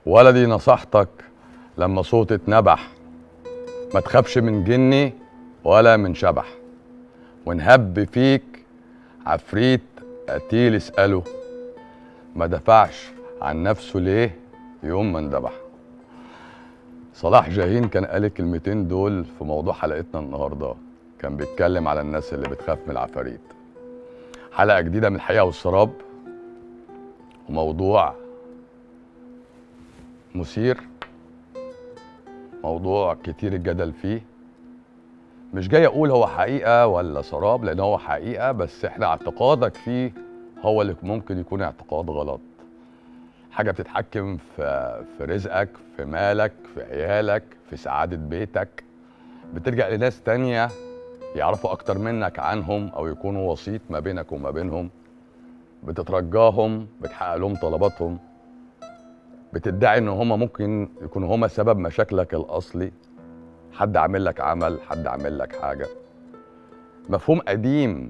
ولدي نصحتك لما صوتي اتنبح ما تخافش من جني ولا من شبح ونهب فيك عفريت قتيل اسأله ما دفعش عن نفسه ليه يوم ما اندبح صلاح جاهين كان قال الكلمتين دول في موضوع حلقتنا النهارده كان بيتكلم على الناس اللي بتخاف من العفاريت حلقة جديدة من الحقيقة والسراب وموضوع مثير موضوع كتير الجدل فيه مش جاي اقول هو حقيقة ولا سراب لان هو حقيقة بس احنا اعتقادك فيه هو اللي ممكن يكون اعتقاد غلط حاجة بتتحكم في في رزقك في مالك في عيالك في سعادة بيتك بترجع لناس تانية يعرفوا أكتر منك عنهم أو يكونوا وسيط ما بينك وما بينهم بتترجاهم بتحقق لهم طلباتهم بتدعي ان هم ممكن يكونوا هم سبب مشاكلك الاصلي حد عامل لك عمل حد عامل لك حاجه مفهوم قديم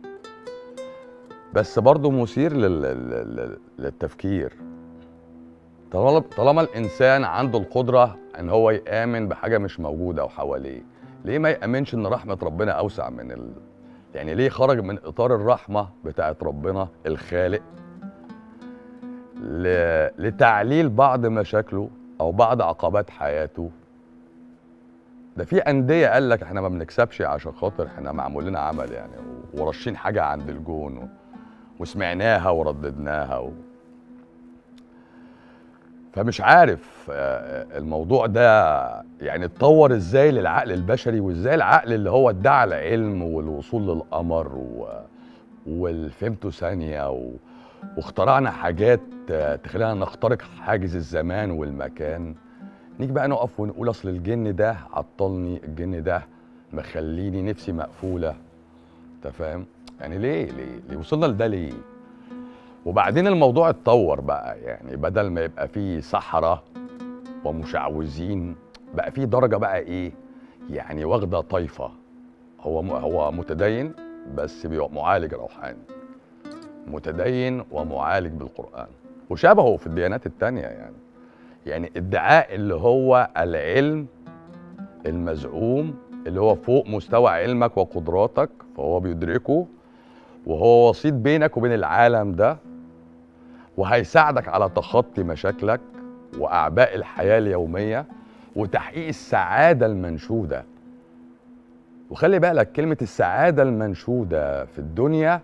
بس برضه مثير لل... لل... للتفكير طالما طالما الانسان عنده القدره ان هو يامن بحاجه مش موجوده وحواليه ليه ما يامنش ان رحمه ربنا اوسع من ال... يعني ليه خرج من اطار الرحمه بتاعت ربنا الخالق ل... لتعليل بعض مشاكله او بعض عقبات حياته ده في انديه قال لك احنا ما بنكسبش عشان خاطر احنا معمول لنا عمل يعني ورشين حاجه عند الجون و... وسمعناها ورددناها و... فمش عارف آه، الموضوع ده يعني اتطور ازاي للعقل البشري وازاي العقل اللي هو ادعى العلم والوصول للقمر و... والفهمته ثانيه و... واخترعنا حاجات آه، تخلينا نخترق حاجز الزمان والمكان نيجي بقى نقف ونقول اصل الجن ده عطلني الجن ده مخليني نفسي مقفوله انت فاهم يعني ليه ليه ليه وصلنا لده ليه وبعدين الموضوع اتطور بقى يعني بدل ما يبقى فيه سحرة ومشعوذين بقى فيه درجة بقى ايه يعني واخدة طايفة هو م- هو متدين بس بيبقى معالج روحاني متدين ومعالج بالقرآن وشبهه في الديانات التانية يعني يعني ادعاء اللي هو العلم المزعوم اللي هو فوق مستوى علمك وقدراتك فهو بيدركه وهو وسيط بينك وبين العالم ده وهيساعدك على تخطي مشاكلك واعباء الحياه اليوميه وتحقيق السعاده المنشوده وخلي بالك كلمه السعاده المنشوده في الدنيا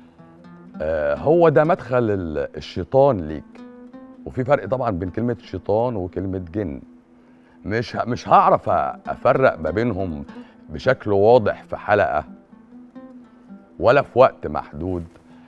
آه، هو ده مدخل ال- الشيطان ليك وفي فرق طبعا بين كلمه شيطان وكلمه جن مش ه- مش هعرف أ- افرق ما بينهم بشكل واضح في حلقه ولا في وقت محدود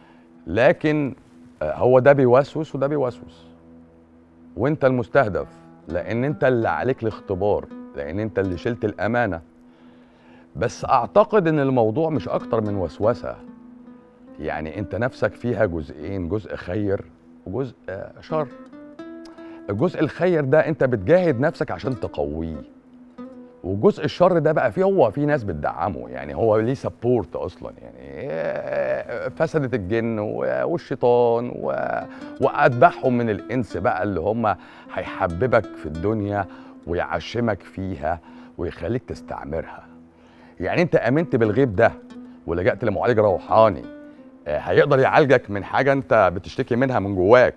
لكن آه، هو ده بيوسوس وده بيوسوس وانت المستهدف لان انت اللي عليك الاختبار لان انت اللي شلت الامانه بس اعتقد ان الموضوع مش اكتر من وسوسه يعني انت نفسك فيها جزئين جزء خير وجزء آه، شر الجزء الخير ده انت بتجاهد نفسك عشان تقويه وجزء الشر ده بقى فيه هو في ناس بتدعمه يعني هو ليه سبورت اصلا يعني آه، فسدت الجن و- والشيطان و- واتباعهم من الانس بقى اللي هم هيحببك في الدنيا ويعشمك فيها ويخليك تستعمرها يعني انت امنت بالغيب ده ولجأت لمعالج روحاني آه، هيقدر يعالجك من حاجه انت بتشتكي منها من جواك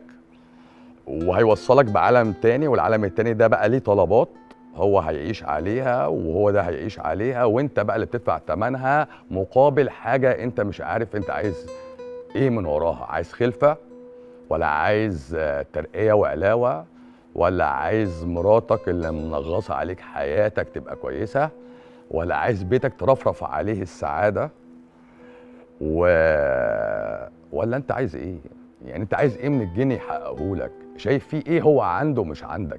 وهيوصلك بعالم تاني والعالم التاني ده بقى ليه طلبات هو هيعيش عليها وهو ده هيعيش عليها وانت بقى اللي بتدفع ثمنها مقابل حاجه انت مش عارف انت عايز ايه من وراها عايز خلفه ولا عايز آه، ترقيه وعلاوه ولا عايز مراتك اللي منغصه عليك حياتك تبقى كويسه ولا عايز بيتك ترفرف عليه السعاده و... ولا انت عايز ايه يعني انت عايز ايه من الجن يحققه لك شايف فيه ايه هو عنده مش عندك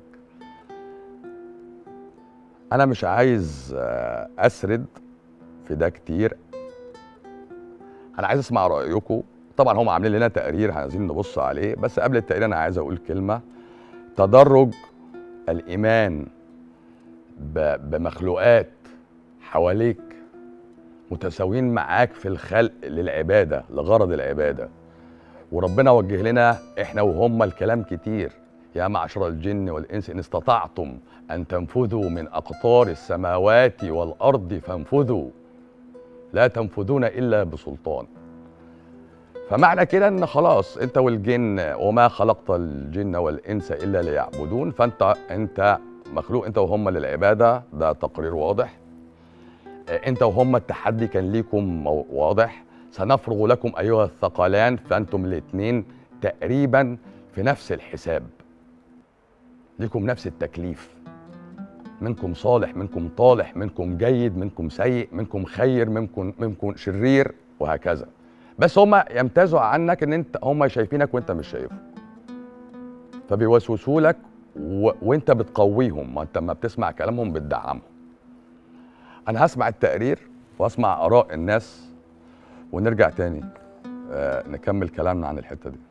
انا مش عايز آه، اسرد في ده كتير انا عايز اسمع رايكم طبعا هم عاملين لنا تقرير عايزين نبص عليه بس قبل التقرير انا عايز اقول كلمه تدرج الايمان ب- بمخلوقات حواليك متساويين معاك في الخلق للعباده لغرض العباده وربنا وجه لنا احنا وهم الكلام كتير يا معشر الجن والإنس إن استطعتم أن تنفذوا من أقطار السماوات والأرض فانفذوا لا تنفذون إلا بسلطان فمعنى كده ان خلاص انت والجن وما خلقت الجن والانس الا ليعبدون فانت انت مخلوق انت وهم للعباده ده تقرير واضح انت وهم التحدي كان ليكم واضح سنفرغ لكم ايها الثقلان فانتم الاثنين تقريبا في نفس الحساب لكم نفس التكليف منكم صالح منكم طالح منكم جيد منكم سيء منكم خير منكم منكم شرير وهكذا بس هم يمتازوا عنك ان انت هم شايفينك وانت مش شايفهم فبيوسوسوا لك و... وانت بتقويهم ما انت لما بتسمع كلامهم بتدعمهم انا هسمع التقرير واسمع اراء الناس ونرجع تاني آه نكمل كلامنا عن الحته دي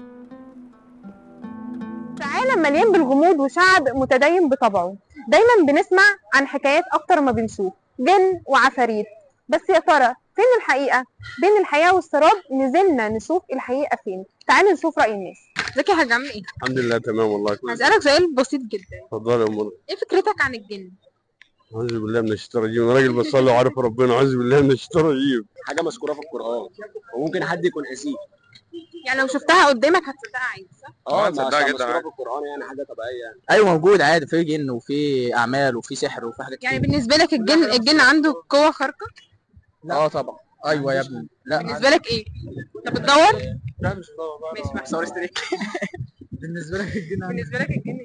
عالم مليان بالغموض وشعب متدين بطبعه دايما بنسمع عن حكايات اكتر ما بنشوف جن وعفاريت بس يا ترى فين الحقيقه بين الحياه والسراب نزلنا نشوف الحقيقه فين تعالوا نشوف راي الناس ازيك يا حاج عم ايه الحمد لله تمام والله كويس هسالك سؤال بسيط جدا اتفضل يا ام ايه فكرتك عن الجن اعوذ بالله من الشيطان الرجيم انا راجل بصلي وعارف ربنا اعوذ بالله من الشيطان الرجيم حاجه مذكوره في القران وممكن حد يكون نسيه يعني لو شفتها قدامك هتصدقها عادي صح آه، اه تصدقها ما جدا مذكوره عادي. في القران يعني حاجه طبيعيه يعني ايوه موجود عادي في جن وفي اعمال وفي سحر وفي حاجات يعني كتير. بالنسبه لك الجن الجن عنده قوه خارقه اه طبعا ايوه يا ابني لا بالنسبه لك ايه انت بتدور لا مش طبعا ماشي محسوب. صور استريك بالنسبه لك الجن عندي بالنسبه لك الجن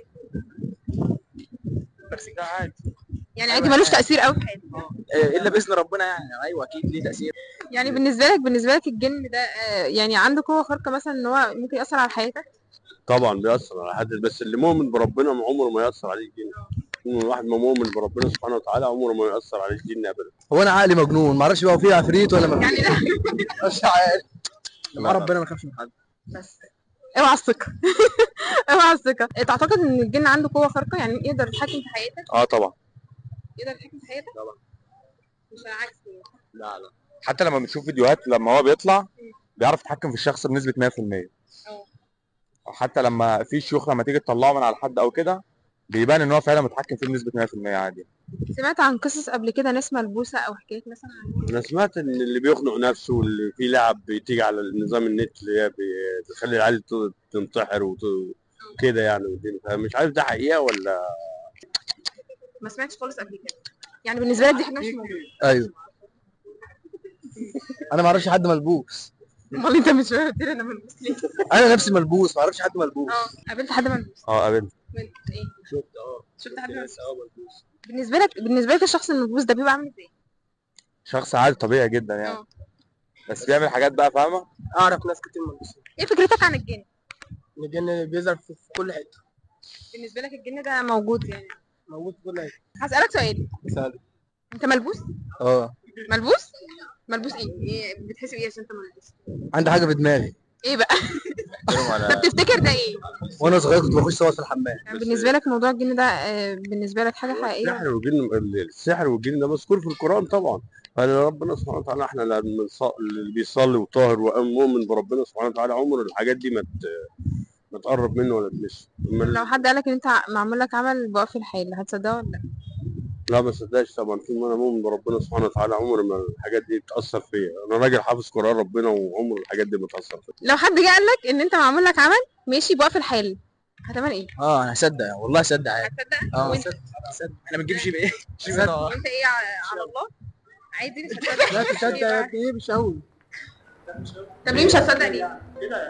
بس ده عادي يعني عادي ملوش تاثير قوي في حياتك آه، الا باذن ربنا يعني ايوه اكيد ليه تاثير يعني بالنسبه لك بالنسبه لك الجن ده آه، يعني عنده قوه خارقه مثلا ان هو ممكن ياثر على حياتك طبعا بيأثر على حد بس اللي مؤمن بربنا عمره ما يأثر عليه الجن إن الواحد ما مؤمن بربنا سبحانه وتعالى عمره ما يأثر عليه الجن ابدا هو انا عقلي مجنون ما اعرفش بقى هو فيه عفريت ولا ما يعني لا مش عارف مع ربنا ما اخافش من حد بس اوعى الثقه اوعى الثقه تعتقد ان الجن عنده قوه خارقه يعني يقدر يتحكم في حياتك اه طبعا يقدر يتحكم في حياتك طبعا. مش العكس لا لا حتى لما بنشوف فيديوهات لما هو بيطلع بيعرف يتحكم في الشخص بنسبة 100% اه. حتى لما في شيوخ لما تيجي تطلعه من على حد او كده بيبان ان هو فعلا متحكم فيه بنسبة 100% عادي سمعت عن قصص قبل كده ناس ملبوسه او حكايات مثلا عن انا سمعت ان اللي بيخنق نفسه واللي في لعب بتيجي على النظام النت اللي هي بي- بتخلي العيال ت- تنتحر وت- وكده يعني والدنيا. مش عارف ده حقيقه ولا ما سمعتش خالص قبل كده يعني بالنسبه لك دي حاجه مش موجوده ايوه انا ما اعرفش حد ملبوس امال انت مش فاهم قلت لي انا ملبوس ليه انا نفسي ملبوس ما اعرفش حد ملبوس اه قابلت حد ملبوس اه قابلت من ايه شفت اه شفت حد ملبوس اه ملبوس بالنسبه لك بالنسبه لك الشخص الملبوس ده بيبقى عامل ازاي شخص عادي طبيعي جدا يعني اه. بس بيعمل حاجات بقى فاهمة اعرف ناس كتير ملبوسين ايه فكرتك عن الجن الجن بيظهر في في كل حته بالنسبه لك الجن ده موجود يعني موجود في كل حته هسالك سؤال سهل. انت ملبوس اه ملبوس ملبوس ايه, إيه بتحس بايه عشان انت ملبوس عندي حاجه في دماغي ايه بقى انت بتفتكر ده ايه وانا صغير كنت بخش صور في الحمام يعني بالنسبه لك موضوع الجن ده آه، بالنسبه لك حاجه حقيقيه السحر والجن السحر والجن ده مذكور في القران طبعا قال ربنا سبحانه وتعالى احنا لما نص- اللي بيصلي وطاهر ومؤمن بربنا سبحانه وتعالى عمر الحاجات دي ما ت- ما تقرب منه ولا تمسه أما ال- لو حد قالك ان انت ع- معمول لك عمل بوقف الحيل هتصدقه ولا لا لا ما صدقش طبعا طول ما انا مؤمن بربنا سبحانه وتعالى عمر ما الحاجات دي تاثر فيا انا راجل حافظ قران ربنا وعمر الحاجات دي ما تاثر فيا لو حد جه قالك ان انت معمول لك عمل ماشي بوقف الحيل هتعمل ايه اه انا هصدق والله هصدق عادي هتصدق اه وانت هصدق احنا ما بنجيبش بايه وانت ايه ع- على الله عادي تصدق لا تصدق يا ابني ايه مش قوي طب ليه مش هتصدق ليه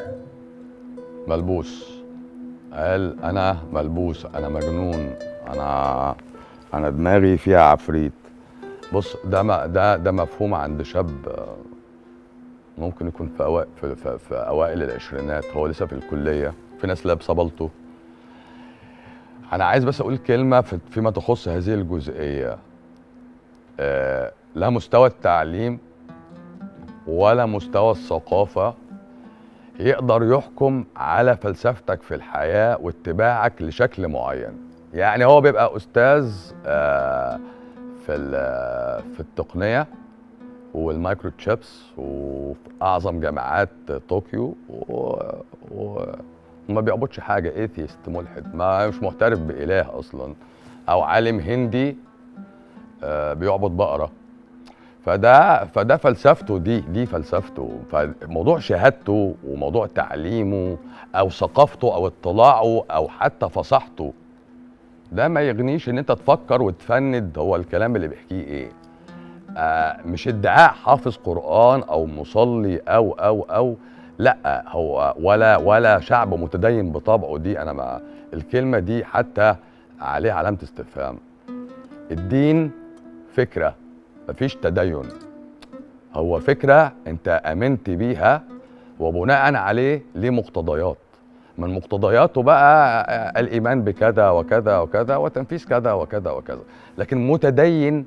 ملبوس قال انا ملبوس انا مجنون انا انا دماغي فيها عفريت بص ده ما ده ده مفهوم عند شاب آه، ممكن يكون في أوائل في, في, في اوائل العشرينات هو لسه في الكليه في ناس لابسه بلطو انا عايز بس اقول كلمه في فيما تخص هذه الجزئيه آه، لا مستوى التعليم ولا مستوى الثقافه يقدر يحكم على فلسفتك في الحياة واتباعك لشكل معين يعني هو بيبقى أستاذ آه، في ال- في التقنية والمايكرو تشيبس وفي أعظم جامعات طوكيو و- ما بيعبدش حاجه ايثيست ملحد ما مش معترف باله اصلا او عالم هندي آه، بيعبد بقره فده فده فلسفته دي دي فلسفته فموضوع شهادته وموضوع تعليمه او ثقافته او اطلاعه او حتى فصاحته ده ما يغنيش ان انت تفكر وتفند هو الكلام اللي بيحكيه ايه آه مش ادعاء حافظ قران او مصلي او او او لا هو ولا ولا شعب متدين بطبعه دي انا ما الكلمه دي حتى عليها علامه استفهام الدين فكره مفيش تدين هو فكره انت امنت بيها وبناء عليه ليه مقتضيات من مقتضياته بقى آه، الايمان بكذا وكذا وكذا وتنفيذ كذا وكذا وكذا لكن متدين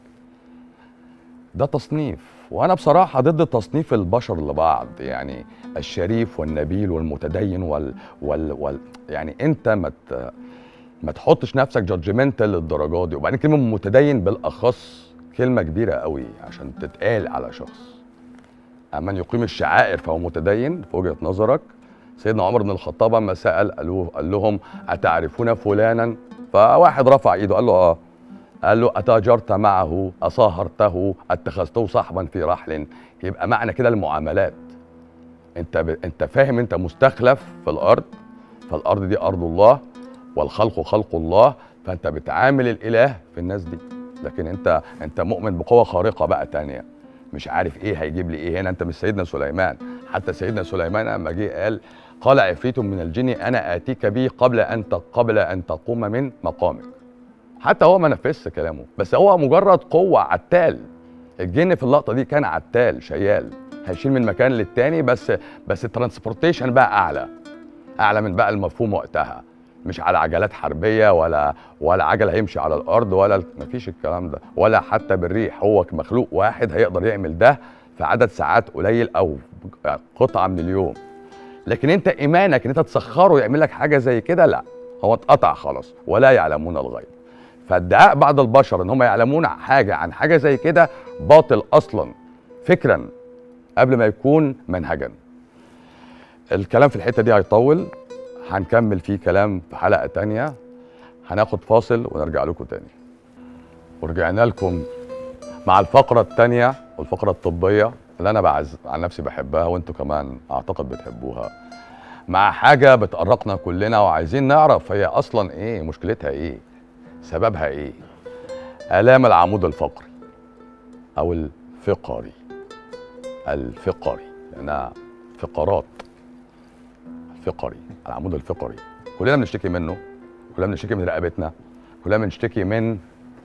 ده تصنيف وانا بصراحه ضد تصنيف البشر لبعض يعني الشريف والنبيل والمتدين وال, وال, وال يعني انت ما ت- ما تحطش نفسك جادجمنتال للدرجه دي وبعدين كلمه متدين بالاخص كلمه كبيره قوي عشان تتقال على شخص من يقيم الشعائر فهو متدين في وجهه نظرك سيدنا عمر بن الخطاب اما سال قالوا قال لهم اتعرفون فلانا فواحد رفع ايده قال له اه قال له اتاجرت معه اصاهرته اتخذته صاحبا في رحل يبقى معنى كده المعاملات انت ب... انت فاهم انت مستخلف في الارض فالارض دي ارض الله والخلق خلق الله فانت بتعامل الاله في الناس دي لكن انت انت مؤمن بقوه خارقه بقى تانية مش عارف ايه هيجيب لي ايه هنا انت مش سيدنا سليمان حتى سيدنا سليمان لما جه قال قال عفريت من الجن انا اتيك به قبل ان ت- قبل ان تقوم من مقامك حتى هو ما نفذش كلامه بس هو مجرد قوه عتال الجن في اللقطه دي كان عتال شيال هيشيل من مكان للتاني بس بس الترانسبورتيشن بقى اعلى اعلى من بقى المفهوم وقتها مش على عجلات حربيه ولا ولا عجل هيمشي على الارض ولا مفيش الكلام ده ولا حتى بالريح هو مخلوق واحد هيقدر يعمل ده في عدد ساعات قليل او قطعه من اليوم لكن انت ايمانك ان انت تسخره يعمل لك حاجه زي كده لا هو اتقطع خلاص ولا يعلمون الغيب فادعاء بعض البشر ان هم يعلمون حاجه عن حاجه زي كده باطل اصلا فكرا قبل ما يكون منهجا الكلام في الحته دي هيطول هنكمل فيه كلام في حلقه تانية هناخد فاصل ونرجع لكم تاني ورجعنا لكم مع الفقره التانية والفقره الطبيه اللي انا بعز عن نفسي بحبها وانتوا كمان اعتقد بتحبوها مع حاجه بتقرقنا كلنا وعايزين نعرف هي اصلا ايه مشكلتها ايه سببها ايه الام العمود الفقري او الفقري الفقري لانها فقرات الفقري العمود الفقري كلنا بنشتكي منه كلنا بنشتكي من رقبتنا كلنا بنشتكي من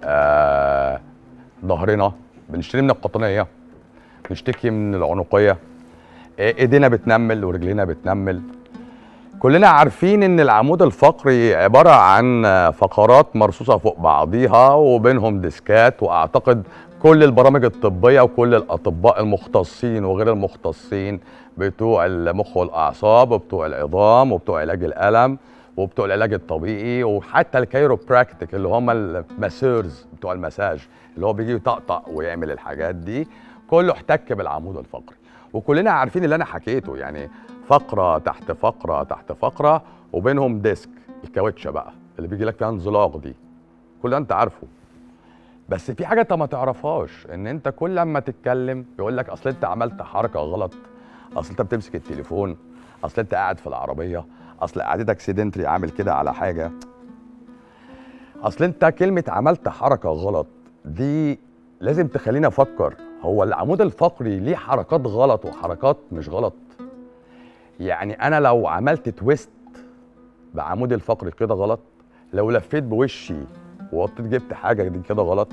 آه ظهرنا بنشتكي من القطنيه بنشتكي من العنقيه آه، ايدينا بتنمل ورجلينا بتنمل كلنا عارفين ان العمود الفقري عباره عن فقرات مرصوصه فوق بعضيها وبينهم ديسكات واعتقد كل البرامج الطبيه وكل الاطباء المختصين وغير المختصين بتوع المخ والاعصاب وبتوع العظام وبتوع علاج الالم وبتوع العلاج الطبيعي وحتى الكايروبراكتيك اللي هم الماسيرز بتوع المساج اللي هو بيجي يطقطق ويعمل الحاجات دي كله احتك بالعمود الفقري وكلنا عارفين اللي انا حكيته يعني فقره تحت فقره تحت فقره وبينهم ديسك الكاوتشه بقى اللي بيجي لك فيها انزلاق دي كل ده انت عارفه بس في حاجه انت ما تعرفهاش ان انت كل لما تتكلم يقول لك اصل انت عملت حركه غلط اصل انت بتمسك التليفون اصل انت قاعد في العربيه اصل قعدتك سيدنتري عامل كده على حاجه اصل انت كلمه عملت حركه غلط دي لازم تخليني افكر هو العمود الفقري ليه حركات غلط وحركات مش غلط يعني انا لو عملت تويست بعمود الفقري كده غلط لو لفيت بوشي ووطيت جبت حاجه دي كده غلط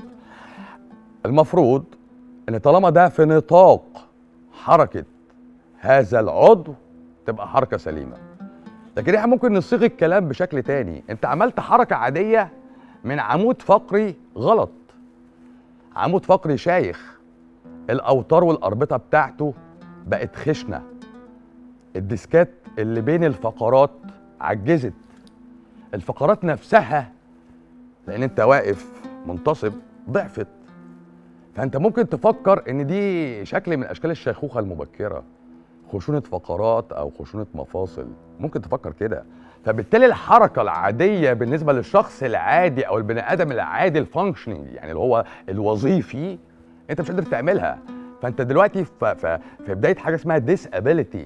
المفروض ان طالما ده في نطاق حركه هذا العضو تبقى حركه سليمه لكن احنا ممكن نصيغ الكلام بشكل تاني انت عملت حركه عاديه من عمود فقري غلط عمود فقري شايخ الاوتار والاربطه بتاعته بقت خشنه الديسكات اللي بين الفقرات عجزت الفقرات نفسها لان انت واقف منتصب ضعفت فانت ممكن تفكر ان دي شكل من اشكال الشيخوخه المبكره خشونه فقرات او خشونه مفاصل ممكن تفكر كده فبالتالي الحركه العاديه بالنسبه للشخص العادي او البني ادم العادي الفانكشننج يعني اللي هو الوظيفي انت مش قادر تعملها فانت دلوقتي ف- ف- في بدايه حاجه اسمها ديسابيليتي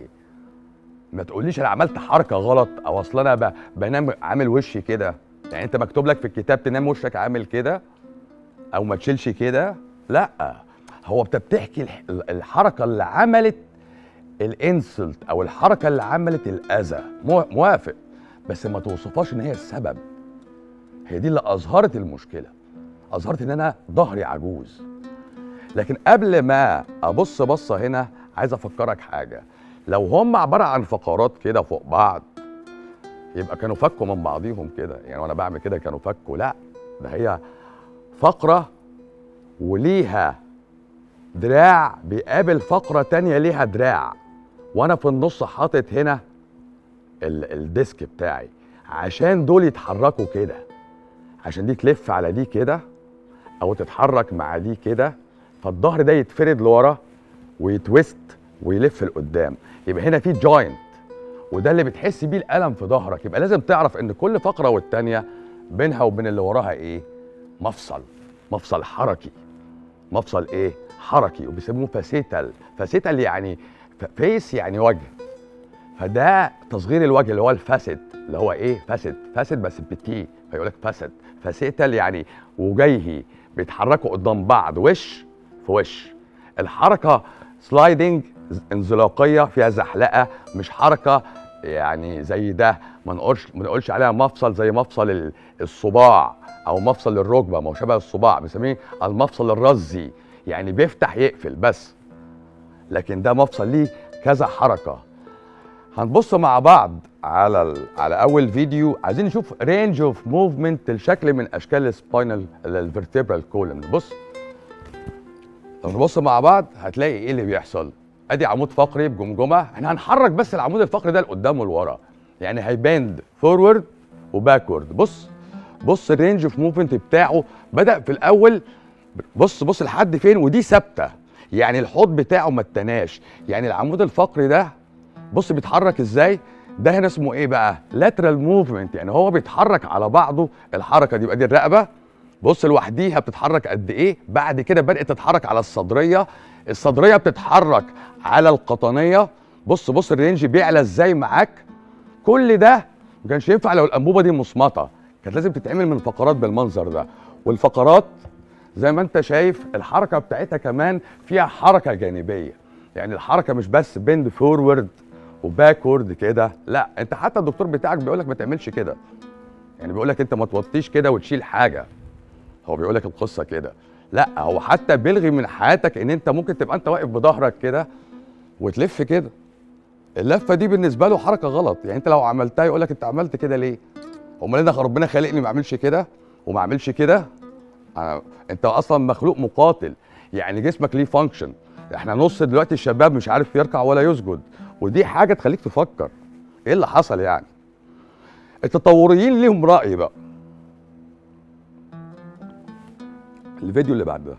ما تقوليش انا عملت حركه غلط او اصل انا ب- بنام عامل وشي كده يعني انت مكتوب لك في الكتاب تنام وشك عامل كده او ما تشيلش كده لا هو انت بتحكي الح- الحركه اللي عملت الانسلت او الحركه اللي عملت الاذى مو- موافق بس ما توصفهاش ان هي السبب هي دي اللي اظهرت المشكله اظهرت ان انا ظهري عجوز لكن قبل ما ابص بصه هنا عايز افكرك حاجه لو هم عباره عن فقرات كده فوق بعض يبقى كانوا فكوا من بعضيهم كده يعني وانا بعمل كده كانوا فكوا لا ده هي فقره وليها دراع بيقابل فقره تانية ليها دراع وانا في النص حاطط هنا ال- الديسك بتاعي عشان دول يتحركوا كده عشان دي تلف على دي كده او تتحرك مع دي كده فالظهر ده يتفرد لورا ويتويست ويلف لقدام يبقى هنا في جوينت وده اللي بتحس بيه الالم في ظهرك يبقى لازم تعرف ان كل فقره والتانيه بينها وبين اللي وراها ايه مفصل مفصل حركي مفصل ايه حركي وبيسموه فاسيتال فاسيتال يعني فيس يعني وجه فده تصغير الوجه اللي هو الفاسد اللي هو ايه فاسد فاسد بس بالتي فيقول لك فاسد فاسيتال يعني وجيهي بيتحركوا قدام بعض وش في وش الحركه سلايدنج انزلاقيه فيها زحلقه مش حركه يعني زي ده ما نقولش ما نقولش عليها مفصل زي مفصل ال- الصباع او مفصل الركبه ما هو شبه الصباع بنسميه المفصل الرزي يعني بيفتح يقفل بس لكن ده مفصل ليه كذا حركه هنبص مع بعض على ال... على اول فيديو عايزين نشوف رينج اوف موفمنت لشكل من اشكال السباينال الفرتبرال كولم بص لو نبص مع بعض هتلاقي ايه اللي بيحصل ادي عمود فقري بجمجمه احنا هنحرك بس العمود الفقري ده لقدام ولورا يعني هيباند فورورد وباكورد بص بص الرينج اوف موفمنت بتاعه بدا في الاول بص بص لحد فين ودي ثابته يعني الحوض بتاعه ما اتناش يعني العمود الفقري ده بص بيتحرك ازاي ده هنا اسمه ايه بقى لاترال موفمنت يعني هو بيتحرك على بعضه الحركه دي يبقى دي الرقبه بص لوحديها بتتحرك قد ايه بعد كده بدات تتحرك على الصدريه الصدريه بتتحرك على القطنيه بص بص الرينج بيعلى ازاي معاك كل ده ما كانش ينفع لو الانبوبه دي مصمطه كانت لازم تتعمل من فقرات بالمنظر ده والفقرات زي ما انت شايف الحركه بتاعتها كمان فيها حركه جانبيه يعني الحركه مش بس بند فورورد وباكورد كده لا انت حتى الدكتور بتاعك بيقول لك ما تعملش كده يعني بيقول لك انت ما توطيش كده وتشيل حاجه هو بيقول لك القصه كده لا هو حتى بيلغي من حياتك ان انت ممكن تبقى انت واقف بظهرك كده وتلف كده اللفه دي بالنسبه له حركه غلط يعني انت لو عملتها يقول لك انت عملت كده ليه امال انا ربنا خالقني ما اعملش كده وما اعملش كده أنا انت اصلا مخلوق مقاتل يعني جسمك ليه فانكشن احنا نص دلوقتي الشباب مش عارف يركع ولا يسجد ودي حاجه تخليك تفكر ايه اللي حصل يعني التطوريين ليهم راي بقى الفيديو اللي بعد ده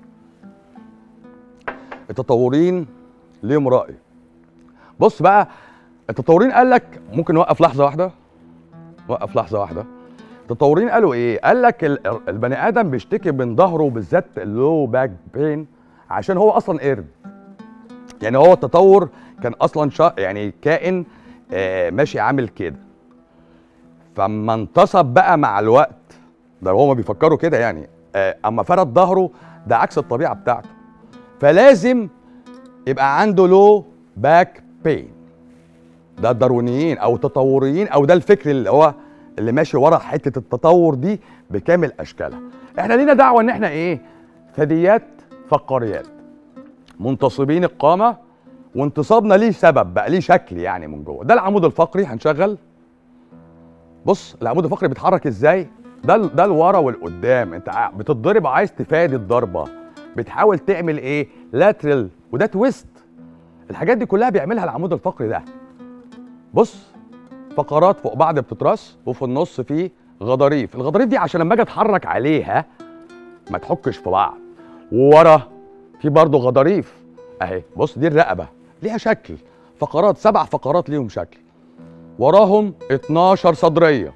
التطوريين ليهم راي بص بقى التطوريين قال لك ممكن نوقف لحظه واحده وقف لحظه واحده التطوريين قالوا ايه قال لك ال- البني ادم بيشتكي من ظهره بالذات اللو باك بين عشان هو اصلا قرد يعني هو التطور كان اصلا شا يعني كائن آه ماشي عامل كده فاما انتصب بقى مع الوقت ده هما بيفكروا كده يعني آه اما فرد ظهره ده عكس الطبيعه بتاعته فلازم يبقى عنده لو باك بين ده الداروينيين او التطوريين او ده الفكر اللي هو اللي ماشي ورا حته التطور دي بكامل اشكالها احنا لينا دعوه ان احنا ايه ثدييات فقاريات منتصبين القامه وانتصابنا ليه سبب بقى ليه شكل يعني من جوه ده العمود الفقري هنشغل بص العمود الفقري بيتحرك ازاي ده ال- ده الورا والقدام انت ع- بتتضرب عايز تفادي الضربه بتحاول تعمل ايه لاترال وده تويست الحاجات دي كلها بيعملها العمود الفقري ده بص فقرات فوق بعض بتترص وفي النص في غضاريف الغضاريف دي عشان لما اجي اتحرك عليها ما تحكش في بعض وورا في برضه غضاريف اهي بص دي الرقبه ليها شكل فقرات سبع فقرات ليهم شكل وراهم 12 صدريه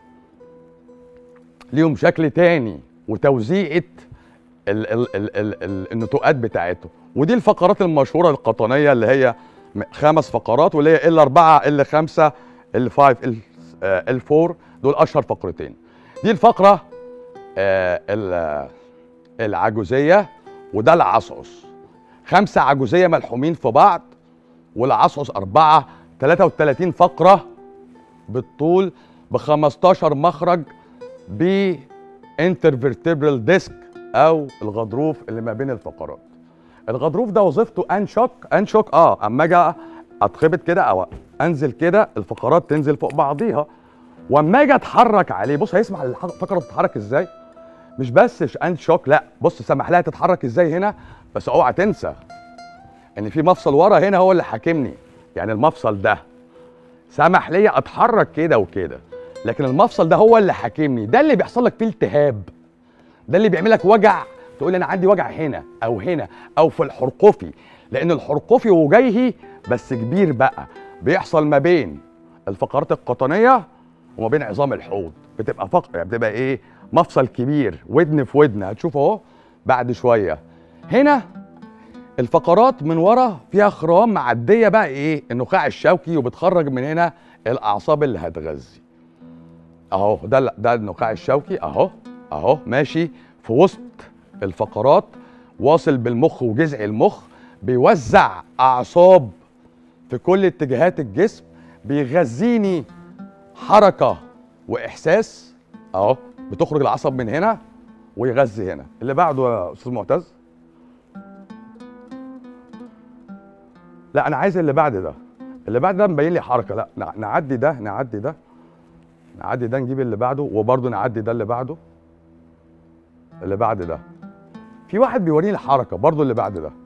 ليهم شكل تاني وتوزيعه ال ال ال ال ال النتوءات بتاعتهم ودي الفقرات المشهوره القطنيه اللي هي م- خمس فقرات واللي هي ال 4 ال 5 ال 5 ال ال 4 دول اشهر فقرتين دي الفقره آه، ال- العجوزيه وده العصعص خمسه عجوزيه ملحومين في بعض والعصعص اربعه 33 فقره بالطول ب 15 مخرج ب انترفيرتبرال ديسك او الغضروف اللي ما بين الفقرات الغضروف ده وظيفته انشوك انشوك اه اما اجي اتخبط كده او انزل كده الفقرات تنزل فوق بعضيها واما اجي اتحرك عليه بص هيسمح الفقره تتحرك ازاي مش بس ش- انشوك لا بص سمح لها تتحرك ازاي هنا بس اوعى تنسى ان في مفصل ورا هنا هو اللي حاكمني يعني المفصل ده سمح لي اتحرك كده وكده لكن المفصل ده هو اللي حاكمني ده اللي بيحصل لك فيه التهاب ده اللي بيعمل لك وجع تقول انا عندي وجع هنا او هنا او في الحرقفي لان الحرقفي وجيهي بس كبير بقى بيحصل ما بين الفقرات القطنيه وما بين عظام الحوض بتبقى فق... يعني بتبقى ايه مفصل كبير ودن في ودن هتشوف اهو بعد شويه هنا الفقرات من ورا فيها خرام معديه بقى ايه النخاع الشوكي وبتخرج من هنا الاعصاب اللي هتغذي اهو ده ال- ده النخاع الشوكي اهو اهو ماشي في وسط الفقرات واصل بالمخ وجذع المخ بيوزع اعصاب في كل اتجاهات الجسم بيغذيني حركه واحساس اهو بتخرج العصب من هنا ويغذي هنا اللي بعده يا استاذ معتز لا انا عايز اللي بعد ده اللي بعد ده مبين لي حركه لا نع- نعدي ده نعدي ده نعدي ده نجيب اللي بعده وبرضه نعدي ده اللي بعده اللي بعد ده في واحد بيوريني الحركه برضه اللي بعد ده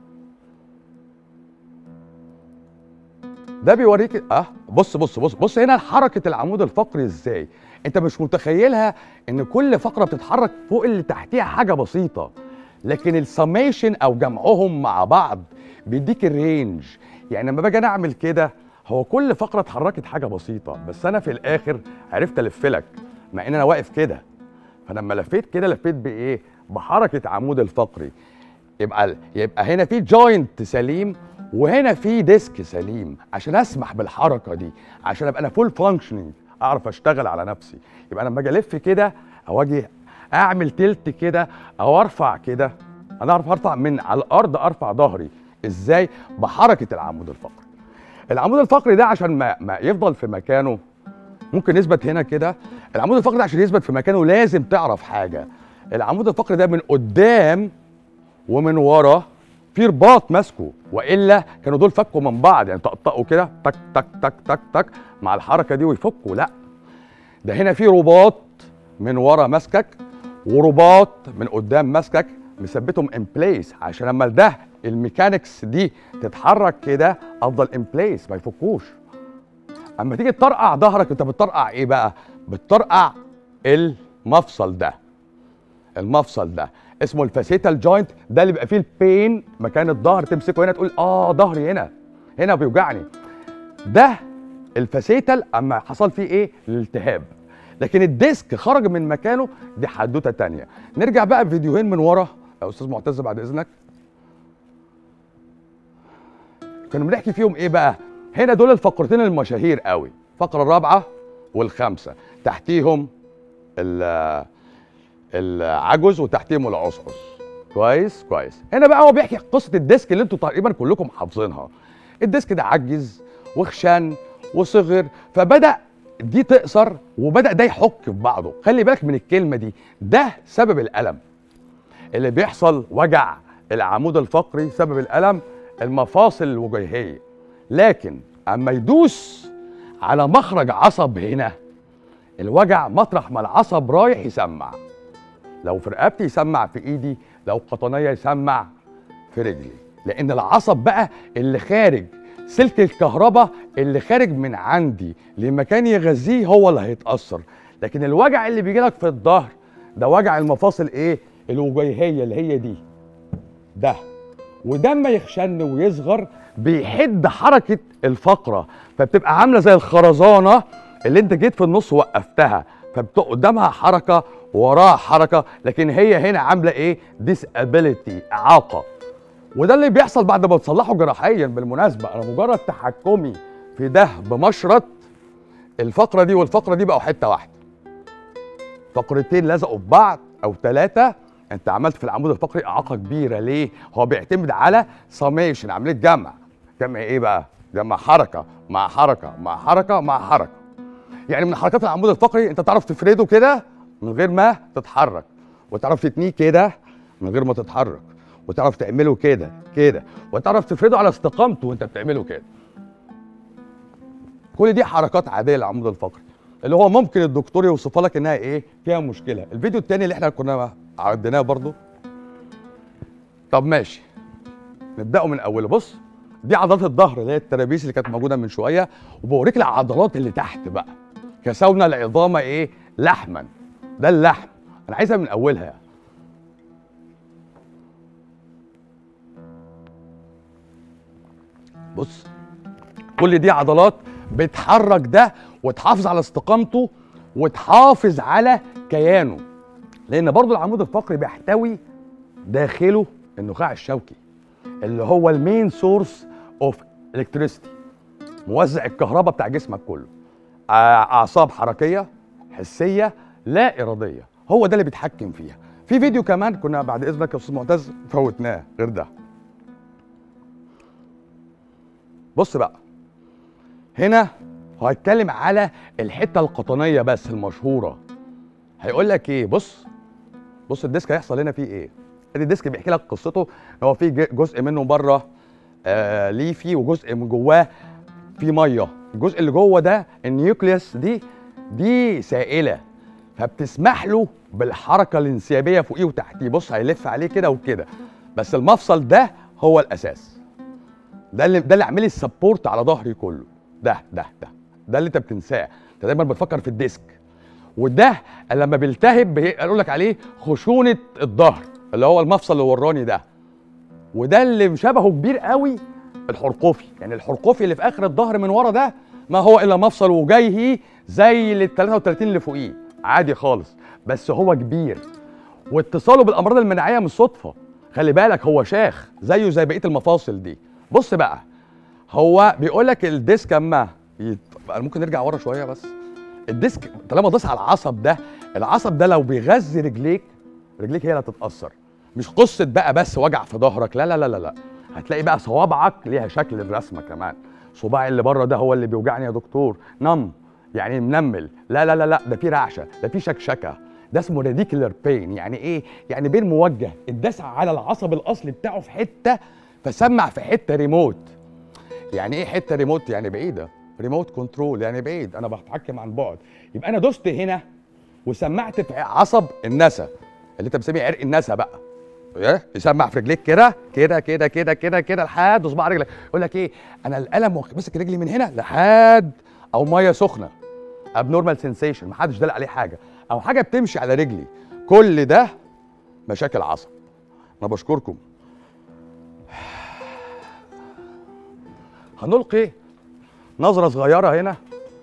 ده بيوريك اه بص بص بص بص هنا حركه العمود الفقري ازاي انت مش متخيلها ان كل فقره بتتحرك فوق اللي تحتيها حاجه بسيطه لكن السميشن او جمعهم مع بعض بيديك الرينج يعني لما باجي انا اعمل كده هو كل فقره اتحركت حاجه بسيطه بس انا في الاخر عرفت الف لك مع ان انا واقف كده فلما لفيت كده لفيت بايه بحركه عمود الفقري يبقى يبقى هنا في جوينت سليم وهنا في ديسك سليم عشان اسمح بالحركه دي عشان ابقى انا فول فانكشننج اعرف اشتغل على نفسي يبقى انا لما اجي الف كده او اجي اعمل تلت كده او ارفع كده انا اعرف ارفع من على الارض ارفع ظهري ازاي بحركه العمود الفقري العمود الفقري ده عشان ما, ما يفضل في مكانه ممكن يثبت هنا كده العمود الفقري ده عشان يثبت في مكانه لازم تعرف حاجه العمود الفقري ده من قدام ومن ورا في رباط ماسكه والا كانوا دول فكوا من بعض يعني طقطقوا كده تك تك تك تك تك مع الحركه دي ويفكوا لا ده هنا في رباط من ورا ماسكك ورباط من قدام ماسكك مثبتهم ان بليس عشان لما ده الميكانكس دي تتحرك كده افضل ان بليس ما يفكوش اما تيجي تطرقع ظهرك انت بتطرقع ايه بقى بتطرقع المفصل ده المفصل ده اسمه الفاسيتال جوينت ده اللي بيبقى فيه البين مكان الظهر تمسكه هنا تقول اه ظهري هنا هنا بيوجعني ده الفاسيتال اما حصل فيه ايه الالتهاب لكن الديسك خرج من مكانه دي حدوته تانية نرجع بقى بفيديوهين من ورا يا استاذ معتز بعد اذنك كانوا بنحكي فيهم ايه بقى هنا دول الفقرتين المشاهير قوي الفقره الرابعه والخامسه تحتيهم ال- العجز وتحتيهم العصعص كويس كويس هنا بقى هو بيحكي قصه الديسك اللي انتوا تقريبا كلكم حافظينها الديسك ده عجز وخشن وصغر فبدا دي تقصر وبدا ده يحك في بعضه خلي بالك من الكلمه دي ده سبب الالم اللي بيحصل وجع العمود الفقري سبب الالم المفاصل الوجيهيه لكن اما يدوس على مخرج عصب هنا الوجع مطرح ما العصب رايح يسمع لو في رقبتي يسمع في ايدي لو قطنيه يسمع في رجلي لان العصب بقى اللي خارج سلك الكهرباء اللي خارج من عندي لمكان يغذيه هو اللي هيتاثر لكن الوجع اللي بيجي لك في الظهر ده وجع المفاصل ايه الوجيهيه اللي هي دي ده وده اما يخشن ويصغر بيحد حركه الفقره فبتبقى عامله زي الخرزانه اللي انت جيت في النص وقفتها فبتبقى قدامها حركه وراها حركه لكن هي هنا عامله ايه disability اعاقه وده اللي بيحصل بعد ما تصلحه جراحيا بالمناسبه انا مجرد تحكمي في ده بمشرط الفقره دي والفقره دي بقوا حته واحده فقرتين لزقوا في بعض او ثلاثه انت عملت في العمود الفقري اعاقه كبيره ليه هو بيعتمد على سميشن عمليه جمع جمع ايه بقى جمع حركه مع حركه مع حركه مع حركه يعني من حركات العمود الفقري انت تعرف تفرده كده من غير ما تتحرك وتعرف تتنيه كده من غير ما تتحرك وتعرف تعمله كده كده وتعرف تفرده على استقامته وانت بتعمله كده كل دي حركات عاديه للعمود الفقري اللي هو ممكن الدكتور يوصفها لك انها ايه فيها مشكله الفيديو التاني اللي احنا كنا عديناه برضو طب ماشي نبداه من اوله بص دي عضلات الظهر اللي هي الترابيس اللي كانت موجوده من شويه وبوريك العضلات اللي تحت بقى كسونا العظام ايه لحما ده اللحم انا عايزها من اولها يعني. بص كل دي عضلات بتحرك ده وتحافظ على استقامته وتحافظ على كيانه لان برضو العمود الفقري بيحتوي داخله النخاع الشوكي اللي هو المين سورس اوف الكتريستي موزع الكهرباء بتاع جسمك كله آه، اعصاب حركيه حسيه لا اراديه هو ده اللي بيتحكم فيها في فيديو كمان كنا بعد اذنك يا استاذ معتز فوتناه غير ده بص بقى هنا هو هيتكلم على الحته القطنيه بس المشهوره هيقول لك ايه بص بص الديسك هيحصل هنا فيه ايه ادي الديسك بيحكي لك قصته هو في ج- جزء منه بره آه ليفي وجزء من جواه في ميه الجزء اللي جوه ده النيوكليوس دي دي سائله فبتسمح له بالحركه الانسيابيه فوقيه وتحتيه بص هيلف عليه كده وكده بس المفصل ده هو الاساس ده اللي ده اللي عامل لي السبورت على ظهري كله ده ده ده ده اللي انت بتنساه انت دايما بتفكر في الديسك وده لما بيلتهب بي- قالوا لك عليه خشونه الظهر اللي هو المفصل اللي وراني ده وده اللي شبهه كبير قوي الحرقوفي يعني الحرقوفي اللي في اخر الظهر من ورا ده ما هو الا مفصل وجايه زي ال 33 اللي فوقيه عادي خالص بس هو كبير واتصاله بالامراض المناعيه مش صدفه خلي بالك هو شاخ زيه زي بقيه المفاصل دي بص بقى هو بيقول لك الديسك اما يت... ممكن نرجع ورا شويه بس الديسك طالما داس على العصب ده العصب ده لو بيغذي رجليك رجليك هي اللي هتتاثر مش قصه بقى بس وجع في ظهرك لا لا لا لا لا هتلاقي بقى صوابعك ليها شكل الرسمه كمان صباعي اللي بره ده هو اللي بيوجعني يا دكتور نم يعني منمل لا لا لا لا ده في رعشه ده في شكشكه ده اسمه ريديكولار بين يعني ايه يعني بين موجه اتداس على العصب الاصلي بتاعه في حته فسمع في حته ريموت يعني ايه حته ريموت يعني بعيده ريموت كنترول يعني بعيد انا بتحكم عن بعد يبقى انا دوست هنا وسمعت في عصب النسا اللي انت بتسميه عرق النسا بقى ايه يسمع في رجليك كده كده كده كده كده كده لحد صباع رجلك يقول لك ايه انا الالم واخد- ماسك رجلي من هنا لحد او ميه سخنه ابنورمال سensation محدش دلق عليه حاجه او حاجه بتمشي على رجلي كل ده مشاكل عصب انا بشكركم هنلقي نظرة صغيرة هنا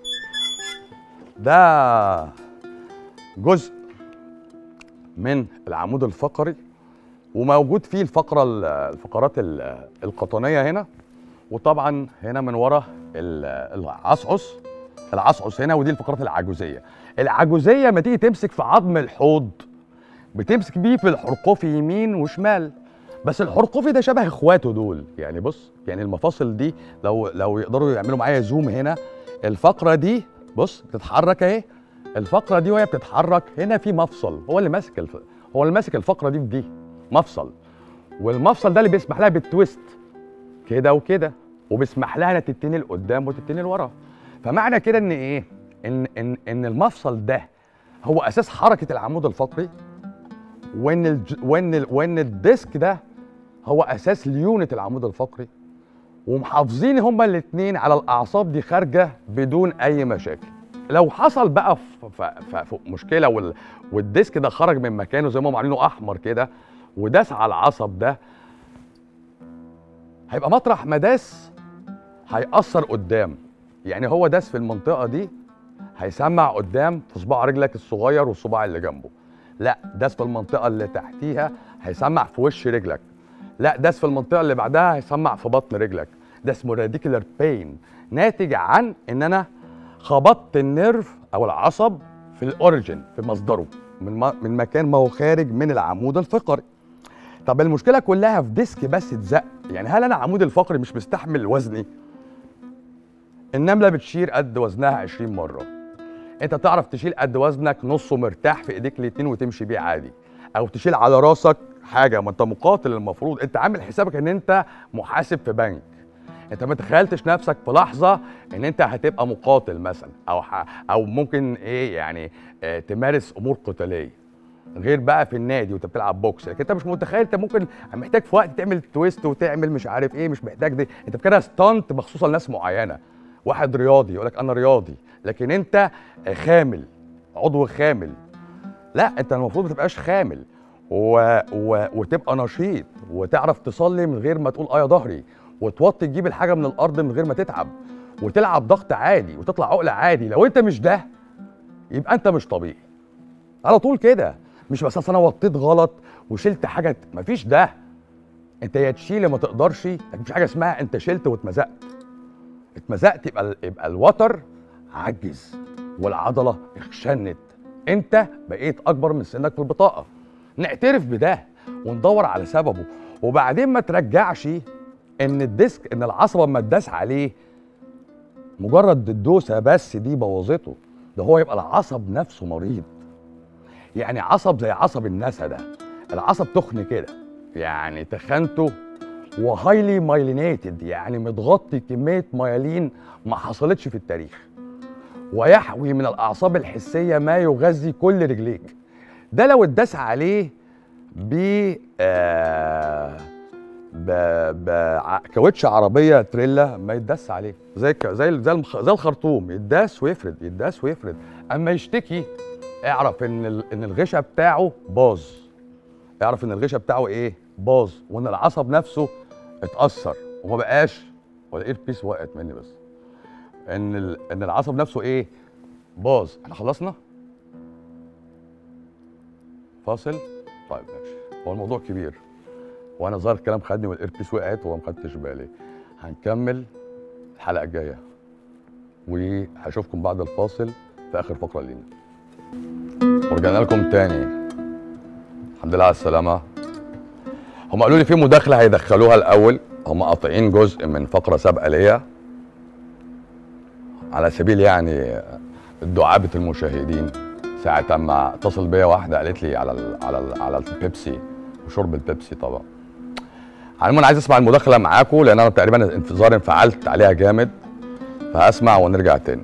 ده جزء من العمود الفقري وموجود فيه الفقرة ال- الفقرات ال- القطنية هنا وطبعا هنا من ورا ال- العصعص العصعص هنا ودي الفقرات العجوزية العجوزية ما تيجي تمسك في عظم الحوض بتمسك بيه في الحرقوفي يمين وشمال بس الحرقوفي ده شبه اخواته دول يعني بص يعني المفاصل دي لو لو يقدروا يعملوا معايا زوم هنا الفقره دي بص بتتحرك اهي الفقره دي وهي بتتحرك هنا في مفصل هو اللي ماسك الف... هو اللي ماسك الفقره دي في دي مفصل والمفصل ده اللي بيسمح لها بالتويست كده وكده وبيسمح لها انها تتني لقدام وتتني لورا فمعنى كده ان ايه ان ان ان المفصل ده هو اساس حركه العمود الفقري وان الج... وان ال... وان الديسك ده هو اساس ليونه العمود الفقري ومحافظين هما الاثنين على الاعصاب دي خارجه بدون اي مشاكل لو حصل بقى ف... ف... ف... ف... مشكله وال... والديسك ده خرج من مكانه زي ما هم عاملينه احمر كده وداس على العصب ده هيبقى مطرح ما داس هيأثر قدام يعني هو داس في المنطقه دي هيسمع قدام في صباع رجلك الصغير والصباع اللي جنبه لا داس في المنطقه اللي تحتيها هيسمع في وش رجلك لا داس في المنطقه اللي بعدها هيسمع في بطن رجلك ده اسمه راديكولار بين ناتج عن ان انا خبطت النيرف او العصب في الاوريجن في مصدره من ما من مكان ما هو خارج من العمود الفقري طب المشكله كلها في ديسك بس اتزق يعني هل انا عمود الفقري مش مستحمل وزني النمله بتشيل قد وزنها 20 مره انت تعرف تشيل قد وزنك نصه مرتاح في ايديك الاتنين وتمشي بيه عادي او تشيل على راسك حاجه ما انت مقاتل المفروض انت عامل حسابك ان انت محاسب في بنك انت ما تخيلتش نفسك في لحظه ان انت هتبقى مقاتل مثلا او ح... او ممكن ايه يعني اه تمارس امور قتاليه غير بقى في النادي وانت بتلعب بوكس لكن انت مش متخيل انت ممكن محتاج في وقت تعمل تويست وتعمل مش عارف ايه مش محتاج دي انت فاكرها ستانت مخصوصه لناس معينه واحد رياضي يقول لك انا رياضي لكن انت خامل عضو خامل لا انت المفروض ما تبقاش خامل و... و... وتبقى نشيط وتعرف تصلي من غير ما تقول اه يا ظهري وتوطي تجيب الحاجه من الارض من غير ما تتعب وتلعب ضغط عادي وتطلع عقله عادي لو انت مش ده يبقى انت مش طبيعي على طول كده مش بس أصل انا وطيت غلط وشلت حاجه مفيش ده انت يا تشيل يا ما تقدرش لكن مفيش حاجه اسمها انت شلت واتمزقت اتمزقت يبقى ال- يبقى الوتر عجز والعضله اتشنت انت بقيت اكبر من سنك في البطاقه نعترف بده وندور على سببه وبعدين ما ترجعش ان الديسك ان العصبه اما اتداس عليه مجرد الدوسه بس دي بوظته ده هو يبقى العصب نفسه مريض يعني عصب زي عصب النسا ده العصب تخن كده يعني تخنته وهايلي مايلينيتد يعني متغطي كميه ميالين ما حصلتش في التاريخ ويحوي من الاعصاب الحسيه ما يغذي كل رجليك ده لو اتداس عليه ب آه ب ب كاوتش عربيه تريلا ما يتداس عليه زي ك- زي ال- زي المخ- زي الخرطوم يتداس ويفرد يتداس ويفرد اما يشتكي اعرف ان ال- ان الغشا بتاعه باظ اعرف ان الغشا بتاعه ايه باظ وان العصب نفسه اتاثر وما بقاش ولا اير بيس وقعت مني بس ان ال... ان العصب نفسه ايه باظ احنا خلصنا فاصل طيب ماشي هو الموضوع كبير وانا ظاهر الكلام خدني والاير بيس وقعت وما خدتش بالي هنكمل الحلقه الجايه وهشوفكم بعد الفاصل في اخر فقره لينا ورجعنا لكم تاني الحمد لله على السلامه هم قالوا لي في مداخله هيدخلوها الاول هم قاطعين جزء من فقره سابقه ليا على سبيل يعني دعابه المشاهدين ساعة ما اتصل بيا واحدة قالت لي على ال على ال على البيبسي وشرب البيبسي طبعا. على العموم انا عايز اسمع المداخلة معاكم لان انا تقريبا انتظار انفعلت عليها جامد فهسمع ونرجع تاني.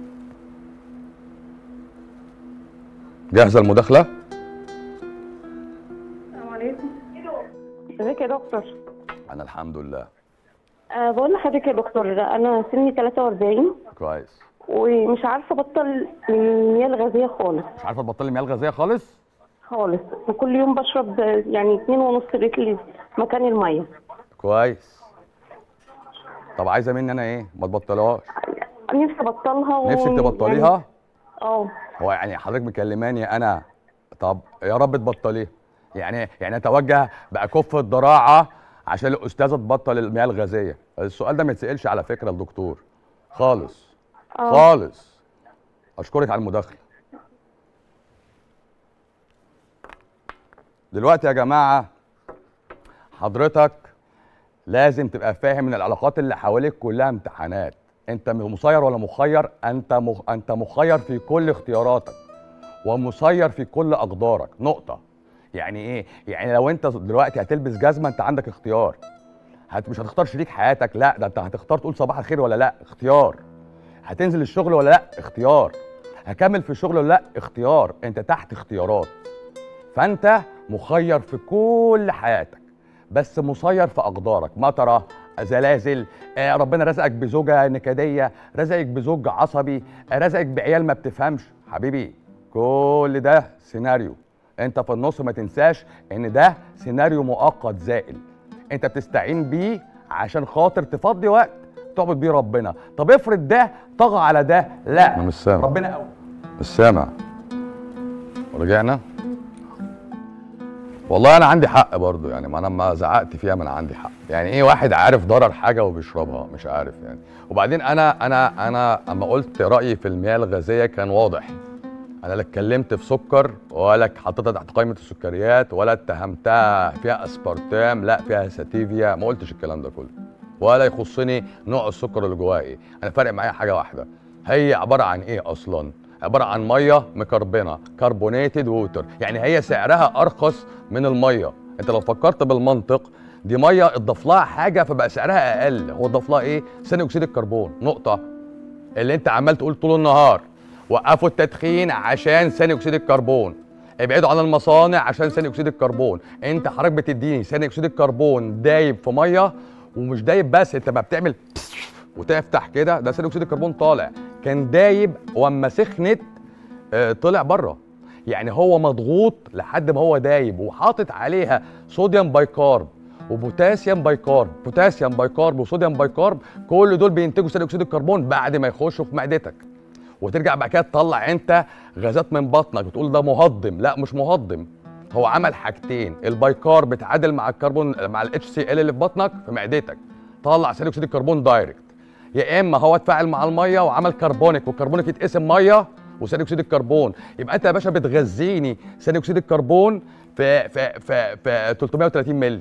جاهزة المداخلة؟ السلام عليكم ازيك يا دكتور انا الحمد لله أه بقول لحضرتك يا دكتور انا سني 43 كويس. ومش عارفه ابطل المياه الغازيه خالص مش عارفة تبطلي المياه الغازية خالص؟ خالص وكل يوم بشرب يعني 2.5 لتر مكان الميه كويس. طب عايزة مني انا ايه؟ ما تبطلهاش. نفسي ابطلها و... نفسك تبطليها؟ يعني- اه هو يعني حضرتك مكلماني انا طب يا رب تبطليه يعني يعني اتوجه باكف الضراعه عشان الاستاذه تبطل المياه الغازيه السؤال ده ما يتسالش على فكره الدكتور خالص اه خالص اشكرك على المداخله دلوقتي يا جماعه حضرتك لازم تبقى فاهم ان العلاقات اللي حواليك كلها امتحانات انت مسير ولا مخير انت مخ... انت مخير في كل اختياراتك ومسير في كل اقدارك نقطه يعني ايه يعني لو انت دلوقتي هتلبس جزمه انت عندك اختيار هت... مش هتختار شريك حياتك لا ده انت هتختار تقول صباح الخير ولا لا اختيار هتنزل الشغل ولا لا اختيار هكمل في الشغل ولا لا اختيار انت تحت اختيارات فانت مخير في كل حياتك بس مسير في اقدارك مطره زلازل آه، ربنا رزقك بزوجه نكديه رزقك بزوج عصبي آه، رزقك بعيال ما بتفهمش حبيبي كل ده سيناريو انت في النص ما تنساش ان ده سيناريو مؤقت زائل انت بتستعين بيه عشان خاطر تفضي وقت تعبد بيه ربنا طب افرض ده طغى على ده لا انا مش سامع ربنا قوي مش سامع رجعنا والله انا عندي حق برضو يعني ما انا لما زعقت فيها ما انا عندي حق يعني ايه واحد عارف ضرر حاجه وبيشربها مش عارف يعني وبعدين انا انا انا اما قلت رايي في المياه الغازيه كان واضح انا لا اتكلمت في سكر ولا حطيتها تحت قائمه السكريات ولا اتهمتها فيها اسبارتام لا فيها ساتيفيا ما قلتش الكلام ده كله ولا يخصني نوع السكر اللي جواها ايه انا فارق معايا حاجه واحده هي عباره عن ايه اصلا عباره عن ميه مكربنه كربونيتد ووتر يعني هي سعرها ارخص من الميه انت لو فكرت بالمنطق دي ميه اتضاف لها حاجه فبقى سعرها اقل هو اتضاف لها ايه ثاني اكسيد الكربون نقطه اللي انت عمال تقول طول النهار وقفوا التدخين عشان ثاني اكسيد الكربون ابعدوا عن المصانع عشان ثاني اكسيد الكربون انت حضرتك بتديني ثاني اكسيد الكربون دايب في ميه ومش دايب بس انت بقى بتعمل وتفتح كده ده ثاني اكسيد الكربون طالع كان دايب واما سخنت آه، طلع بره يعني هو مضغوط لحد ما هو دايب وحاطط عليها صوديوم بايكارب وبوتاسيوم بايكارب بوتاسيوم بايكارب وصوديوم بايكارب كل دول بينتجوا ثاني اكسيد الكربون بعد ما يخشوا في معدتك وترجع بعد كده تطلع انت غازات من بطنك بتقول ده مهضم لا مش مهضم هو عمل حاجتين البايكارب بيتعادل مع الكربون مع الاتش سي ال اللي في بطنك في معدتك طلع ثاني اكسيد الكربون دايركت يا اما هو اتفاعل مع الميه وعمل كربونيك والكربونيك يتقسم ميه وثاني اكسيد الكربون يبقى انت يا باشا بتغذيني ثاني اكسيد الكربون في في في في 330 مللي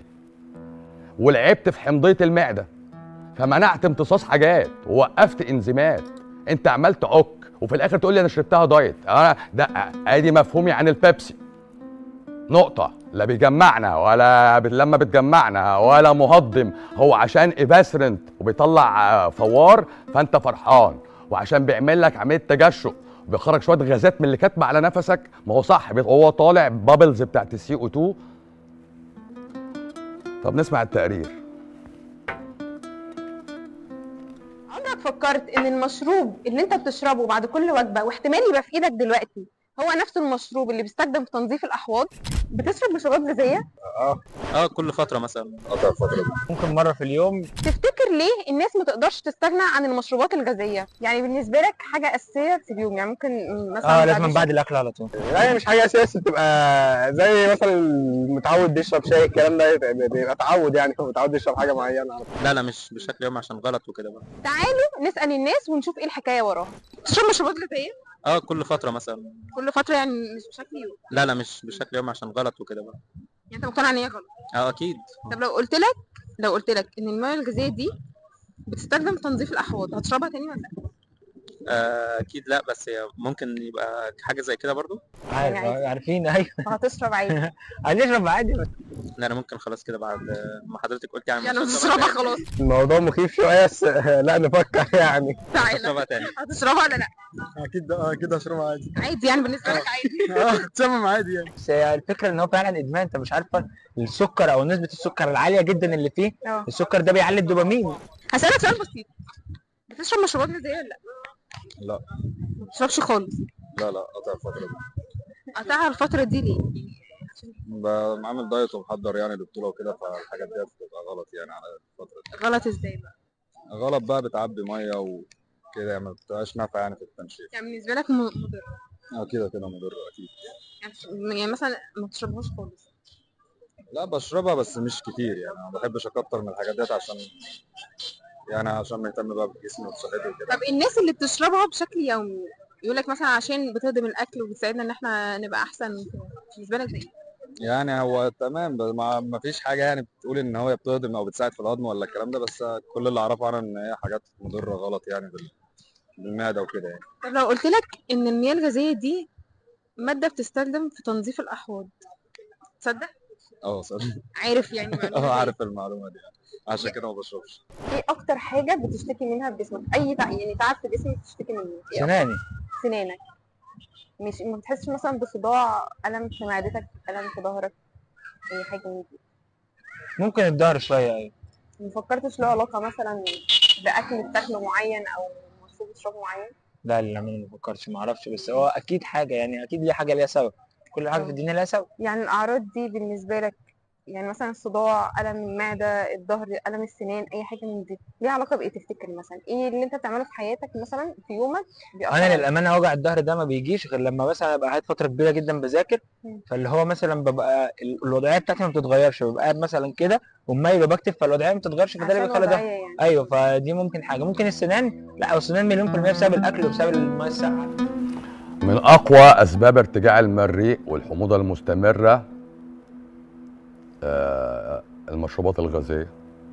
ولعبت في حمضيه المعده فمنعت امتصاص حاجات ووقفت انزيمات انت عمال تعك وفي الاخر تقول لي انا شربتها دايت انا ده ادي مفهومي عن البيبسي نقطة لا بيجمعنا ولا بت- لما بتجمعنا ولا مهضم هو عشان ايفاسرنت وبيطلع آه، فوار فانت فرحان وعشان بيعمل لك عملية تجشؤ وبيخرج شوية غازات من اللي كاتمة على نفسك ما هو صح بيبقى هو طالع بابلز بتاعت السي او 2 طب نسمع التقرير عمرك فكرت ان المشروب اللي انت بتشربه بعد كل وجبه واحتمال يبقى في ايدك دلوقتي هو نفس المشروب اللي بيستخدم في تنظيف الاحواض بتشرب مشروبات غازيه اه كل فتره مثلا قطع الفتره دي ممكن مرة في اليوم تفتكر ليه الناس ما تقدرش تستغنى عن المشروبات الغازيه يعني بالنسبه لك حاجه اساسيه في اليوم يعني ممكن مثلا اه لازم بعد بعد الاكل على طول يعني مش حاجه اساسيه بتبقى زي مثلا متعود يشرب شاي الكلام ده بيبقى تعود يعني هو متعود يشرب حاجه معينه لا لا مش بشكل يومي عشان غلط وكده بقى تعالوا نسال الناس ونشوف ايه الحكايه وراها تشرب مشروبات غازيه اه كل فتره مثلا كل فتره يعني مش بشكل يوم لا لا مش بشكل يومي عشان غلط وكده بقى يعني انت مقتنع ان هي غلط اه اكيد طب لو قلت لك لو قلت لك ان المياه الغازيه دي بتستخدم في تنظيف الاحواض هتشربها تاني ولا لا آه اكيد لا بس هي ممكن يبقى حاجه زي كده برضو عارف يعني عادي. عارفين ايوه هتشرب عادي هنشرب عادي بس لا انا ممكن خلاص كده بعد ما حضرتك قلت يعني يعني مش هتشربها هشربها خلاص الموضوع مخيف شويه بس لا نفكر يعني تاني. تعالى هشربها تاني هتشربها ولا لا اكيد اكيد هشربها عادي عادي يعني بالنسبه لك عادي اه تسمم عادي يعني بس هي الفكرة ان هو فعلا ادمان انت مش عارفه السكر او نسبة السكر العالية جدا اللي فيه اه السكر ده بيعلي الدوبامين هسألك سؤال بسيط بتشرب مشروبات غازيه ولا لا؟ لا. ما بتشربش خالص لا لا قطع الفتره دي قطعها الفتره دي ليه؟ بعمل دايت ومحضر يعني للبطوله وكده فالحاجات دي بتبقى غلط يعني على الفتره دي غلط ازاي بقى؟ غلط بقى بتعبي ميه وكده يعني ما بتبقاش نافعه يعني في التنشيف يعني بالنسبه لك م- مضر اه كده كده مضر اكيد يعني يعني مثلا ما تشربهاش خالص لا بشربها بس مش كتير يعني ما بحبش اكتر من الحاجات ديت عشان يعني عشان مهتم بقى بجسمي وبصحتي وكده طب الناس اللي بتشربها بشكل يومي يقول لك مثلا عشان بتهضم الاكل وبتساعدنا ان احنا نبقى احسن وكده بالنسبه لك ده ايه؟ يعني هو تمام بس ما ما فيش حاجه يعني بتقول ان هو بتهضم او بتساعد في الهضم ولا الكلام ده بس كل اللي اعرفه عنها ان هي حاجات مضره غلط يعني بال- بالمعده وكده يعني طب لو قلت لك ان المياه الغازيه دي ماده بتستخدم في تنظيف الاحواض تصدق؟ اه صدق عارف يعني معلومة اه زي عارف المعلومه دي يعني. عشان كده ما بشربش ايه اكتر حاجه بتشتكي منها في جسمك اي تع... يعني تعب في جسمك بتشتكي منه إيه أكتر؟ سناني سنانك مش ما بتحسش مثلا بصداع الم في معدتك الم في ظهرك اي حاجه من دي ممكن الظهر شوية ايوه ما فكرتش له علاقه مثلا باكل بتاكله معين او مشروب بتشربه معين لا لا انا ما بفكرش ما اعرفش بس هو اكيد حاجة يعني اكيد ليه حاجة ليها سبب كل حاجة في الدنيا ليها سبب يعني الاعراض دي بالنسبه لك يعني مثلا الصداع الم المعده الظهر الم السنان اي حاجه من دي ليها علاقه بايه تفتكر مثلا ايه اللي انت بتعمله في حياتك مثلا في يومك بيأثر انا عليك؟ للامانه وجع الظهر ده ما بيجيش غير لما مثلا ابقى قاعد فتره كبيره جدا بذاكر مم. فاللي هو مثلا ببقى ال- الوضعيه بتاعتي ما بتتغيرش ببقى قاعد مثلا كده ومايل وبكتب فالوضعيه ما بتتغيرش فده اللي عشان بيخلي ده وضعيه يعني ايوه فدي ممكن حاجه ممكن السنان لا السنان مليون في الميه بسبب الاكل وبسبب الميه الساقعه من اقوى اسباب ارتجاع المريء والحموضه المستمره آه، المشروبات الغازيه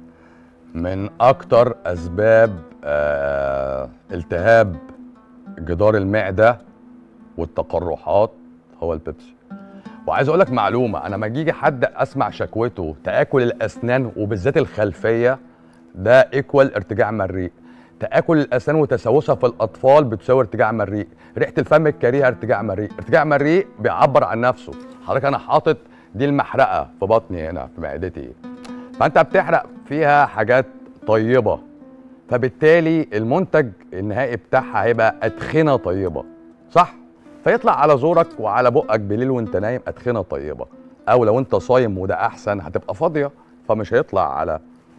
من اكتر اسباب آه، التهاب جدار المعده والتقرحات هو البيبسي وعايز اقول لك معلومه انا لما يجي حد اسمع شكوته تاكل الاسنان وبالذات الخلفيه ده ايكوال ارتجاع مريء تاكل الاسنان وتسوسها في الاطفال بتساوي ارتجاع مريء ريحه الفم الكريهه ارتجاع مريء ارتجاع مريء بيعبر عن نفسه حضرتك انا حاطط دي المحرقه في بطني هنا في معدتي فانت بتحرق فيها حاجات طيبه فبالتالي المنتج النهائي بتاعها هيبقى ادخنه طيبه صح فيطلع على زورك وعلى بقك بالليل وانت نايم ادخنه طيبه او لو انت صايم وده احسن هتبقى فاضيه فمش هيطلع على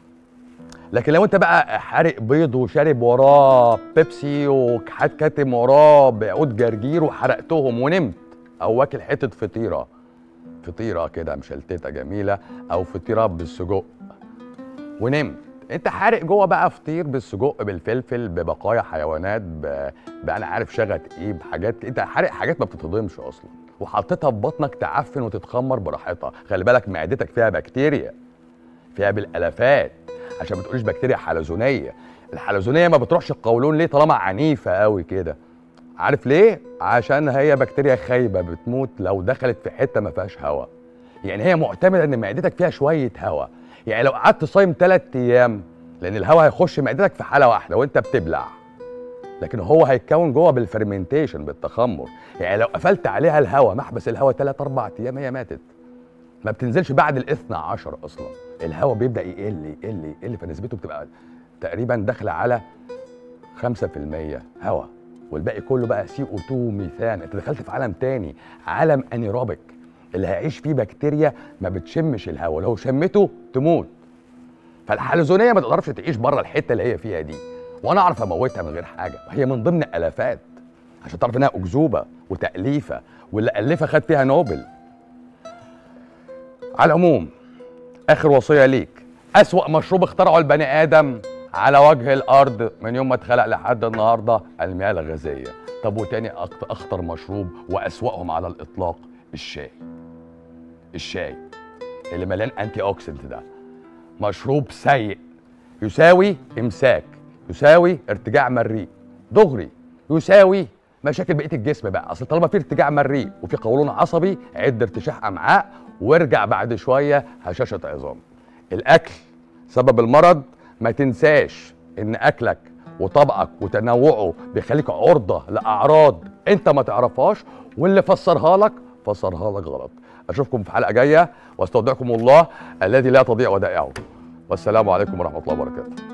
لكن لو انت بقى حارق بيض وشارب وراه بيبسي وحات كاتم وراه بعود جرجير وحرقتهم ونمت او واكل حته فطيره فطيره كده مشلتته جميله او فطيره بالسجق ونمت انت حارق جوه بقى فطير بالسجق بالفلفل ببقايا حيوانات ب... بانا عارف شغت ايه بحاجات ك- انت حارق حاجات ما بتتهضمش اصلا وحطيتها في بطنك تعفن وتتخمر براحتها خلي بالك معدتك فيها بكتيريا فيها بالالافات عشان ما تقوليش بكتيريا حلزونيه الحلزونيه ما بتروحش القولون ليه طالما عنيفه قوي كده عارف ليه عشان هي بكتيريا خايبه بتموت لو دخلت في حته ما فيهاش هواء يعني هي معتمده ان معدتك فيها شويه هواء يعني لو قعدت صايم ثلاث ايام لان الهواء هيخش معدتك في حاله واحده وانت بتبلع لكن هو هيتكون جوه بالفرمنتيشن بالتخمر يعني لو قفلت عليها الهواء محبس الهواء ثلاث اربع ايام هي ماتت ما بتنزلش بعد الاثنى عشر اصلا الهواء بيبدا يقل يقل يقل فنسبته بتبقى تقريبا داخله على 5% هواء والباقي كله بقى سي او 2 ميثان انت دخلت في عالم تاني عالم انيروبيك اللي هيعيش فيه بكتيريا ما بتشمش الهواء لو شمته تموت فالحلزونيه ما تقدرش تعيش بره الحته اللي هي فيها دي وانا اعرف اموتها من غير حاجه هي من ضمن الافات عشان تعرف انها اكذوبه وتاليفه واللي الفها خد فيها نوبل على العموم اخر وصيه ليك اسوا مشروب اخترعه البني ادم على وجه الارض من يوم ما اتخلق لحد النهارده المياه الغازيه طب وتاني أخت- اخطر مشروب واسواهم على الاطلاق الشاي الشاي اللي مليان انتي اوكسيدنت ده مشروب سيء يساوي امساك يساوي ارتجاع مريء دغري يساوي مشاكل بقيه الجسم بقى اصل طالما في ارتجاع مريء وفي قولون عصبي عد ارتشاح امعاء وارجع بعد شويه هشاشه عظام الاكل سبب المرض ما تنساش ان اكلك وطبقك وتنوعه بيخليك عرضه لاعراض انت ما تعرفهاش واللي فسرها لك فسرها لك غلط اشوفكم في حلقه جايه واستودعكم الله الذي لا تضيع ودائعه والسلام عليكم ورحمه الله وبركاته